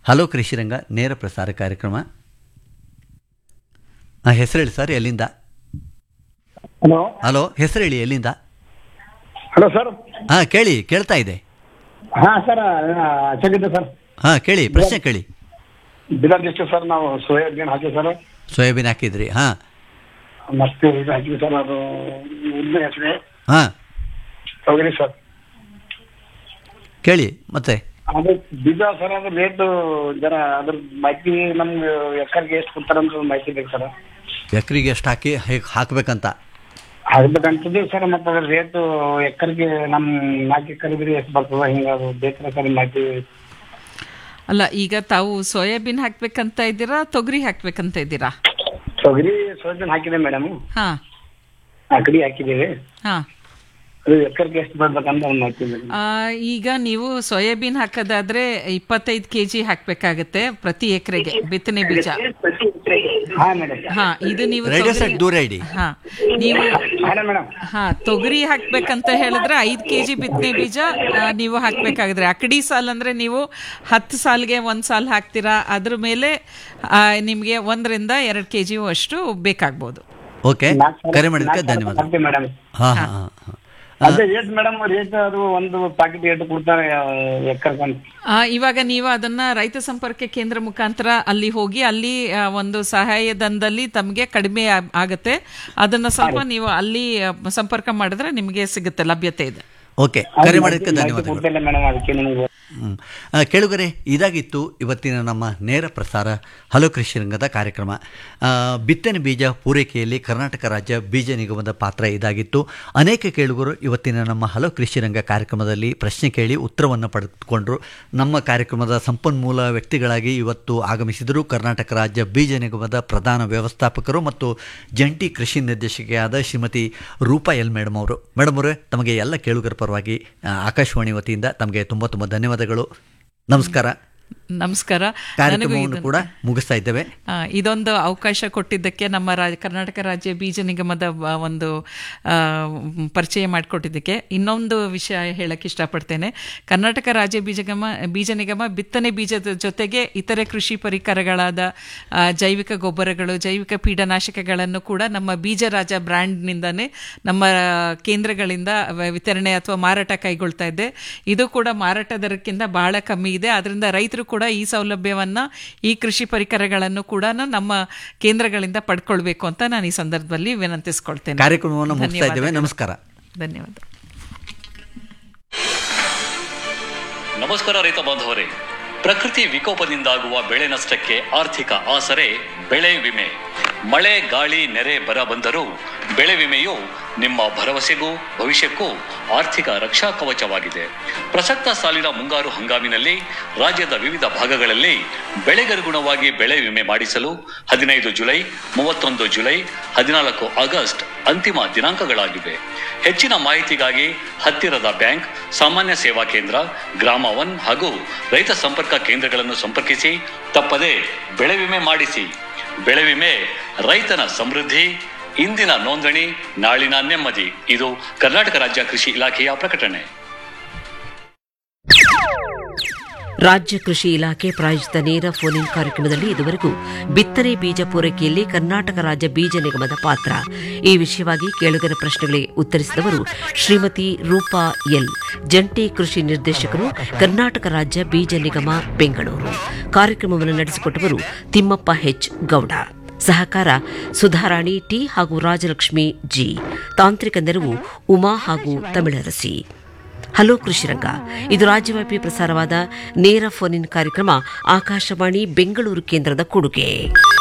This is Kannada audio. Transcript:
ಹಲೋ ಕೃಷಿರಂಗ ನೇರ ಪ್ರಸಾರ ಕಾರ್ಯಕ್ರಮ ಹಾಂ ಹೆಸರು ಹೇಳಿ ಸರ್ ಎಲ್ಲಿಂದ ಹಲೋ ಹಲೋ ಹೆಸರು ಹೇಳಿ ಎಲ್ಲಿಂದ ಹಲೋ ಸರ್ ಹಾಂ ಕೇಳಿ ಕೇಳ್ತಾ ಇದೆ ಹಾಂ ಸರ್ ಚೆನ್ನಾಗಿದೆ ಸರ್ ಹಾಂ ಕೇಳಿ ಪ್ರಶ್ನೆ ಕೇಳಿ ಬಿದರ್ ಡಿಸ್ಟ್ರಿಕ್ಟ್ ಸರ್ ನಾವು ಸೋಯಾಬೀನ್ ಹಾಕಿವಿ ಸರ್ ಸೋಯಾಬೀನ್ ಹಾಕಿದ್ರಿ ಹಾಂ ಮತ್ತೆ ಇದು ಹಾಕಿವಿ ಸರ್ ಅದು ಉದ್ದಿನ ಹೆಸರು ಹಾಂ ತೊಗರಿ ಸರ್ ಕೇಳಿ ಮತ್ತೆ ಅದು ಬೀಜ ಸರ್ ಅದು ರೇಟು ಜರ ಅದ್ರ ಮಾಹಿತಿ ನಮ್ಗೆ ಎಕರ್ಗೆ ಎಷ್ಟು ಕೊಡ್ತಾರೆ ಅಂತ ಒಂದು ಮಾಹಿತಿ ಬೇಕು ಸರ್ ಎಕರೆಗೆ ಎಷ್ಟು ಹಾಕಿ ಹೇಗೆ ಹಾಕ್ಬೇಕಂತ ಆಗ್ಬೇಕಂತಿದ್ದೀವಿ ಸರ್ ಮತ್ತೆ ಅದ್ರ ರೇಟು ಎಕರ್ಗೆ ನಮ್ಮ ನಾಲ್ಕು ಎಕರೆಗೆ ಎಷ್ಟು ಬರ್ತದ ಹಿಂಗೆ ಅದು ಬೇಕಾರೆ ಸರ್ ಮಾಹಿತಿ ಅಲ್ಲ ಈಗ ತಾವು ಸೋಯಾಬೀನ್ ಹಾಕ್ಬೇಕಂತ ಇದ್ದೀರಾ ತೊಗರಿ ಹಾಕ್ಬೇಕಂತ ಇದ್ದೀರಾ ತೊಗರಿ ಸೋಯಾಬೀನ್ ಹಾಕಿದೆ ಮೇಡಮ್ ಹಾ ಅಕಡಿ ಹಾಕಿದ್ದೀವಿ ಹಾ ಅದು ಎಕರ್ಗೆ ಎಷ್ಟು ಬರ್ಬೇಕಂತ ಒಂದು ಮಾಹಿತಿ ಬೇಕು ಆ, ಈಗ ನೀವು ಸೋಯಾಬೀನ್ ಹಾಕೋದಾದ್ರೆ ಇಪ್ಪತ್ತೈದು ಕೆ ಜಿ ಹಾಕ್ಬೇಕಾಗತ್ತೆ ಪ್ರತಿ ಎಕರೆಗೆ ಬಿತ್ತನೆ ಬೀಜ ಹಾಂ ಮೇಡಮ್ ಹಾ ಇದು ನೀವು ರೇಡಿಯೋ ತೊಗರಿ- ಸೆಟ್ ದೂರ ಇಡಿ ಹಾ ನೀವು ಹಾಂ ಮೇಡಮ್ ಹಾ ತೊಗರಿ ಹಾಕ್ಬೇಕಂತ ಹೇಳಿದ್ರೆ ಐದು ಕೆ ಜಿ ಬಿತ್ತನೆ ಬೀಜ ಆ, ನೀವು ಹಾಕ್ಬೇಕಾಗಿದ್ರೆ ಅಕಡಿ ಸಾಲ್ ಅಂದ್ರೆ ನೀವು ಹತ್ತು ಸಾಲ್ಗೆ ಒಂದು ಸಾಲ್ ಹಾಕ್ತೀರಾ ಅದ್ರ ಮೇಲೆ ಆ, ನಿಮ್ಗೆ ಒಂದರಿಂದ ಎರಡು ಕೆ ಜಿ ಅಷ್ಟು ಬೇಕಾಗ್ಬೋದು ಓಕೆ ಕರೆ ಮಾಡಿದ್ದಕ್ಕೆ ಧನ್ಯವಾದ ಮೇಡಮ್ ಹಾಂ ಹಾಂ ಹಾಂ ಅದೇ ರೇಟ್ ಮೇಡಮ್ ರೇಟ್ ಅದು ಒಂದು ಪ್ಯಾಕೆಟ್ ರೇಟ್ ಕೊಡ್ತಾರೆ ಎಕ್ಕರ್ಗೆ ಅಂತ ಆ, ಇವಾಗ ನೀವು ಅದನ್ನ ರೈತ ಸಂಪರ್ಕ ಕೇಂದ್ರ ಮುಖಾಂತರ ಅಲ್ಲಿ ಹೋಗಿ ಅಲ್ಲಿ ಆ, ಒಂದು ಸಹಾಯಧನದಲ್ಲಿ ತಮಗೆ ಕಡಿಮೆ ಆ- ಆಗತ್ತೆ ಅದನ್ನ ಸ್ವಲ್ಪ ನೀವು ಅಲ್ಲಿ ಆ, ಸಂಪರ್ಕ ಮಾಡಿದ್ರೆ ನಿಮಗೆ ಸಿಗುತ್ತೆ ಲಭ್ಯತೆ ಇದೆ ಓಕೆ ಕರೆ ಮಾಡಿದ್ದಕ್ಕೆ ಧನ್ಯವಾದಗಳು ಕೊಡ್ತಿಲ್ಲ ಮೇಡಮ್ ಅದಕ್ಕೆ ನಿಮಗೆ ಹ್ಮ್. ಆ, ಕೇಳುಗರೆ ಇದಾಗಿತ್ತು ಇವತ್ತಿನ ನಮ್ಮ ನೇರ ಪ್ರಸಾರ ಹಲೋ ಕೃಷಿ ರಂಗದ ಕಾರ್ಯಕ್ರಮ ಆ, ಬಿತ್ತನೆ ಬೀಜ ಪೂರೈಕೆಯಲ್ಲಿ ಕರ್ನಾಟಕ ರಾಜ್ಯ ಬೀಜ ನಿಗಮದ ಪಾತ್ರ ಇದಾಗಿತ್ತು ಅನೇಕ ಕೇಳುಗರು ಇವತ್ತಿನ ನಮ್ಮ ಹಲೋ ಕೃಷಿ ರಂಗ ಕಾರ್ಯಕ್ರಮದಲ್ಲಿ ಪ್ರಶ್ನೆ ಕೇಳಿ ಉತ್ತರವನ್ನು ಪಡೆದುಕೊಂಡರು ನಮ್ಮ ಕಾರ್ಯಕ್ರಮದ ಸಂಪನ್ಮೂಲ ವ್ಯಕ್ತಿಗಳಾಗಿ ಇವತ್ತು ಆಗಮಿಸಿದರು ಕರ್ನಾಟಕ ರಾಜ್ಯ ಬೀಜ ನಿಗಮದ ಪ್ರಧಾನ ವ್ಯವಸ್ಥಾಪಕರು ಮತ್ತು ಜಂಟಿ ಕೃಷಿ ನಿರ್ದೇಶಕಿಯಾದ ಶ್ರೀಮತಿ ರೂಪಾ ಎಲ್ ಮೇಡಮ್ ಅವರು ಮೇಡಮ್ ಅವರೇ ತಮಗೆ ಎಲ್ಲ ಕೇಳುಗರ ಪರವಾಗಿ ಆ, ಆಕಾಶವಾಣಿ ವತಿಯಿಂದ ತಮಗೆ ತುಂಬ ತುಂಬ ಧನ್ಯವಾದಗಳು ನಮಸ್ಕಾರ ನಮಸ್ಕಾರ ನನಗೂ ಕಾರ್ಯಕ್ರಮವನ್ನು ಇದನ್ನ- ಕೂಡ ಮುಗಿಸ್ತಾ ಇದ್ದೇವೆ ಆ, ಇದೊಂದು ಅವಕಾಶ ಕೊಟ್ಟಿದ್ದಕ್ಕೆ ನಮ್ಮ ರಾಜ ಕರ್ನಾಟಕ ರಾಜ್ಯ ಬೀಜ ನಿಗಮದ ಆ, ಒಂದು ಆ, ಮ್, ಪರಿಚಯ ಮಾಡಿಕೊಟ್ಟಿದ್ದಕ್ಕೆ ಇನ್ನೊಂದು ವಿಷಯ ಹೇಳಕ್ಕೆ ಇಷ್ಟಪಡ್ತೇನೆ ಕರ್ನಾಟಕ ರಾಜ್ಯ ಬೀಜ ನಿಗಮ ಬೀಜ ನಿಗಮ ಬಿತ್ತನೆ ಬೀಜದ ಜೊತೆಗೆ ಇತರೆ ಕೃಷಿ ಪರಿಕರಗಳಾದ ಆ, ಜೈವಿಕ ಗೊಬ್ಬರಗಳು ಜೈವಿಕ ಕೀಟನಾಶಕಗಳನ್ನು ಕೂಡ ನಮ್ಮ ಬೀಜ ರಾಜ ಬ್ರ್ಯಾಂಡ್ನಿಂದನೇ ನಮ್ಮ ಕೇಂದ್ರಗಳಿಂದ ವ- ವಿತರಣೆ ಅಥವಾ ಮಾರಾಟ ಕೈಗೊಳ್ತಾ ಇದೆ ಇದು ಕೂಡ ಮಾರಾಟ ದರಕ್ಕಿಂತ ಬಹಳ ಕಮ್ಮಿ ಇದೆ ಅದರಿಂದ ರೈತರು ಕೂಡ ಈ ಸೌಲಭ್ಯವನ್ನ ಈ ಕೃಷಿ ಪರಿಕರಗಳನ್ನು ಕೂಡ ನಮ್ಮ ಕೇಂದ್ರಗಳಿಂದ ಪಡ್ಕೊಳ್ಬೇಕು ಅಂತ ನಾನು ಈ ಸಂದರ್ಭದಲ್ಲಿ ವಿನಂತಿಸ್ಕೊಳ್ತೇನೆ ಕಾರ್ಯಕ್ರಮವನ್ನು ಮುಗಿಸ್ತಾ ಇದ್ದೇವೆ ಧನ್ಯವಾದಗಳು. ನಮಸ್ಕಾರ ಧನ್ಯವಾದ ನಮಸ್ಕಾರ ರೈತ ಬಾಂಧವರೇ ಪ್ರಕೃತಿ ವಿಕೋಪದಿಂದಾಗುವ ಬೆಳೆ ನಷ್ಟಕ್ಕೆ ಆರ್ಥಿಕ ಆಸರೆ ಬೆಳೆ ವಿಮೆ ಮಳೆ ಗಾಳಿ ನೆರೆ ಬರ ಬಂದರೂ ಬೆಳೆ ವಿಮೆಯು ನಿಮ್ಮ ಭರವಸೆಗೂ ಭವಿಷ್ಯಕ್ಕೂ ಆರ್ಥಿಕ ರಕ್ಷಾ ಕವಚವಾಗಿದೆ ಪ್ರಸಕ್ತ ಸಾಲಿನ ಮುಂಗಾರು ಹಂಗಾಮಿನಲ್ಲಿ ರಾಜ್ಯದ ವಿವಿಧ ಭಾಗಗಳಲ್ಲಿ ಬೆಳೆಗನುಗುಣವಾಗಿ ಬೆಳೆ ವಿಮೆ ಮಾಡಿಸಲು ಹದಿನೈದು ಜುಲೈ ಮೂವತ್ತೊಂದು ಜುಲೈ ಹದಿನಾಲ್ಕು ಆಗಸ್ಟ್ ಅಂತಿಮ ದಿನಾಂಕಗಳಾಗಿವೆ ಹೆಚ್ಚಿನ ಮಾಹಿತಿಗಾಗಿ ಹತ್ತಿರದ ಬ್ಯಾಂಕ್ ಸಾಮಾನ್ಯ ಸೇವಾ ಕೇಂದ್ರ ಗ್ರಾಮ ಒನ್ ಹಾಗೂ ರೈತ ಸಂಪರ್ಕ ಕೇಂದ್ರಗಳನ್ನು ಸಂಪರ್ಕಿಸಿ ತಪ್ಪದೆ ಬೆಳೆ ವಿಮೆ ಮಾಡಿಸಿ ಬೆಳೆ ವಿಮೆ ರೈತನ ಸಮೃದ್ಧಿ ಇಂದಿನ ನೋಂದಣಿ ನಾಳಿನ ನೆಮ್ಮದಿ ಇದು ಕರ್ನಾಟಕ ರಾಜ್ಯ ಕೃಷಿ ಇಲಾಖೆಯ ಪ್ರಕಟಣೆ ರಾಜ್ಯ ಕೃಷಿ ಇಲಾಖೆ ಪ್ರಾಯೋಜಿತ ನೇರ ಫೋನ್ ಇನ್ ಕಾರ್ಯಕ್ರಮದಲ್ಲಿ ಇದುವರೆಗೂ ಬಿತ್ತನೆ ಬೀಜ ಪೂರೈಕೆಯಲ್ಲಿ ಕರ್ನಾಟಕ ರಾಜ್ಯ ಬೀಜ ನಿಗಮದ ಪಾತ್ರ ಈ ವಿಷಯವಾಗಿ ಕೇಳುಗರ ಪ್ರಶ್ನೆಗಳಿಗೆ ಉತ್ತರಿಸಿದವರು ಶ್ರೀಮತಿ ರೂಪಾ ಎಲ್ ಜಂಟಿ ಕೃಷಿ ನಿರ್ದೇಶಕರು ಕರ್ನಾಟಕ ರಾಜ್ಯ ಬೀಜ ನಿಗಮ ಬೆಂಗಳೂರು ಕಾರ್ಯಕ್ರಮವನ್ನು ನಡೆಸಿಕೊಟ್ಟವರು ತಿಮ್ಮಪ್ಪ ಹೆಚ್ ಗೌಡ ಸಹಕಾರ ಸುಧಾರಾಣಿ ಟಿ ಹಾಗೂ ರಾಜಲಕ್ಷ್ಮಿ ಜಿ ತಾಂತ್ರಿಕ ನೆರವು ಉಮಾ ಹಾಗೂ ತಮಿಳರಸಿ ಹಲೋ ಕೃಷಿರಂಗ ಇದು ರಾಜ್ಯವ್ಯಾಪಿ ಪ್ರಸಾರವಾದ ನೇರ ಫೋನ್ ಇನ್ ಕಾರ್ಯಕ್ರಮ ಆಕಾಶವಾಣಿ ಬೆಂಗಳೂರು ಕೇಂದ್ರದ ಕೊಡುಗೆ